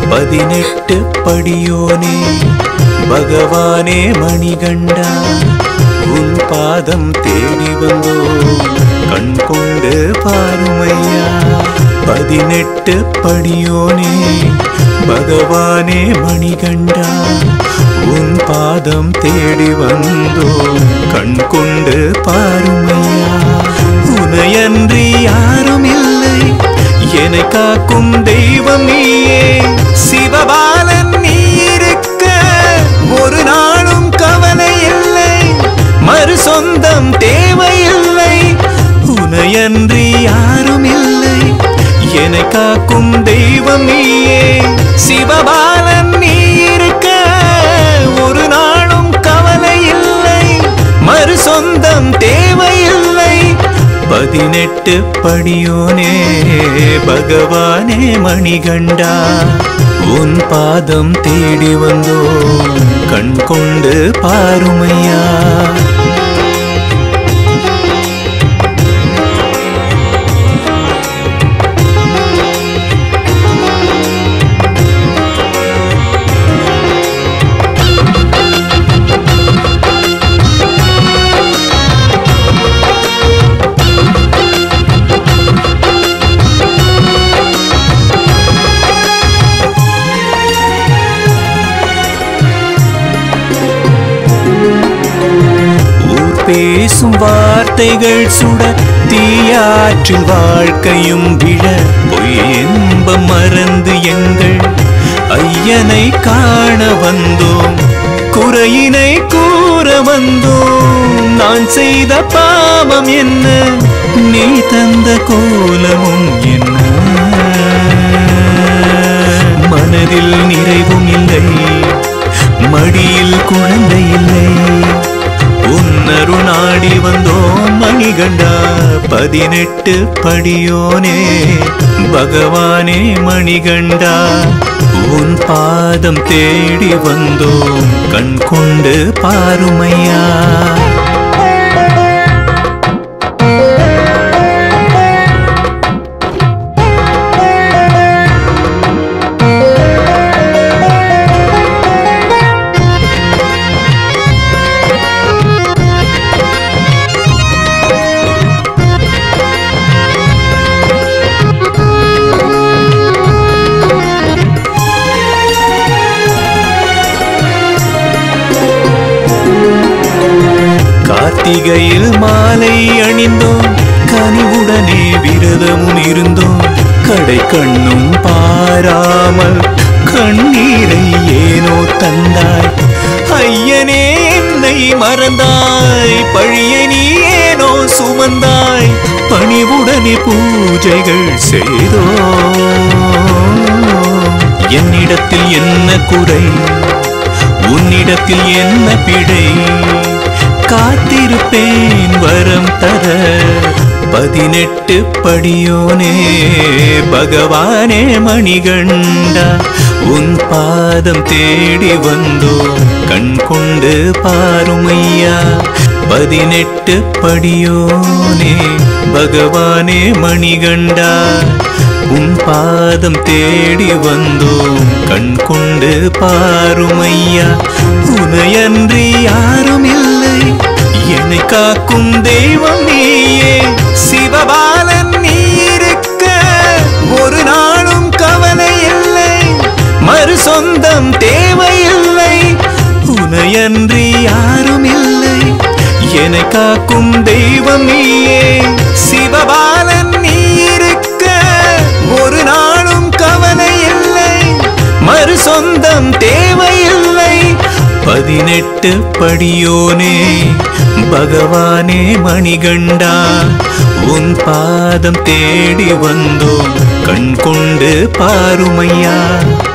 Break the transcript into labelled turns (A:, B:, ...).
A: பதினெட்டு படியோனே பகவானே மணிகண்டா உன் பாதம் தேடி வந்தோ கண் கொண்டு பாருமையா பதினெட்டு படியோனே பகவானே மணிகண்டா உன் பாதம் தேடி வந்தோ கண் கொண்டு பாருமையா உனையன்றி யாரும் இல்லை என்னை காக்கும் தெய்வம் நீயே சிவபாலன் நீ இருக்க ஒரு நாளும் கவலை இல்லை மறு சொந்தம் தேவையில்லை உனையன்றி யாரும் இல்லை என்னை காக்கும் தெய்வம் நீயே சிவபாலன் நீ இருக்க ஒரு நாளும் கவலை இல்லை மறு சொந்தம் தேவையில்லை பதினெட்டு படியோனே பகவானே மணிகண்டா உன் பாதம் தேடி வந்தோ கண் கொண்டு பாருமையா ஊர் பேசும் வார்த்தைகள் சுட தீயாற்றில் வாழ்க்கையும் விழ பொய் இன்பம் மறந்து எங்கள் ஐயனை காண வந்தோம் குறையினை கூற வந்தோம் நான் செய்த பாவம் என்ன நீ தந்த கோலமும் என்ன மனதில் நிறைவும் இல்லை மடியில் குழந்தை இல்லை உன்னரு நாடி வந்தோம் மணிகண்டா பதினெட்டு படியோனே பகவானே மணிகண்டா உன் பாதம் தேடி வந்தோம் கண் கொண்டு பாருமையா கார்த்திகையில் மாலை அணிந்தோம் கனிவுடனே விரதமும் இருந்தோம் கடை கண்ணும் பாராமல் கண்ணீரை ஏனோ தந்தாய் ஐயனே என்னை மறந்தாய் பழியை நீ ஏனோ சுமந்தாய் பணிவுடனே பூஜைகள் செய்தோ என்னிடத்தில் என்ன குறை உன்னிடத்தில் என்ன பிழை காத்திருப்பேன் வரம் தர பதினெட்டு படியோனே பகவானே மணிகண்டா உன் பாதம் தேடி வந்தோ கண் கொண்டு பாருமையா பதினெட்டு படியோனே பகவானே மணிகண்டா உன் பாதம் தேடி வந்தோம் கண் கொண்டு பாருமையா உனையன்றி யாரும் இல்லை என்னை காக்கும் தெய்வம் நீயே சிவபாலன் நீ இருக்க ஒரு நாளும் கவலை இல்லை மறு சொந்தம் தேவையில்லை உனையன்றி யாரும் இல்லை என்னை காக்கும் தெய்வம் நீயே சிவபாலன் நீ இருக்க ஒரு நாளும் கவலை இல்லை மறு சொந்தம் தேவையில்லை பதினெட்டு படியோனே பகவானே மணிகண்டா உன் பாதம் தேடி வந்தோம் கண் கொண்டு பாருமையா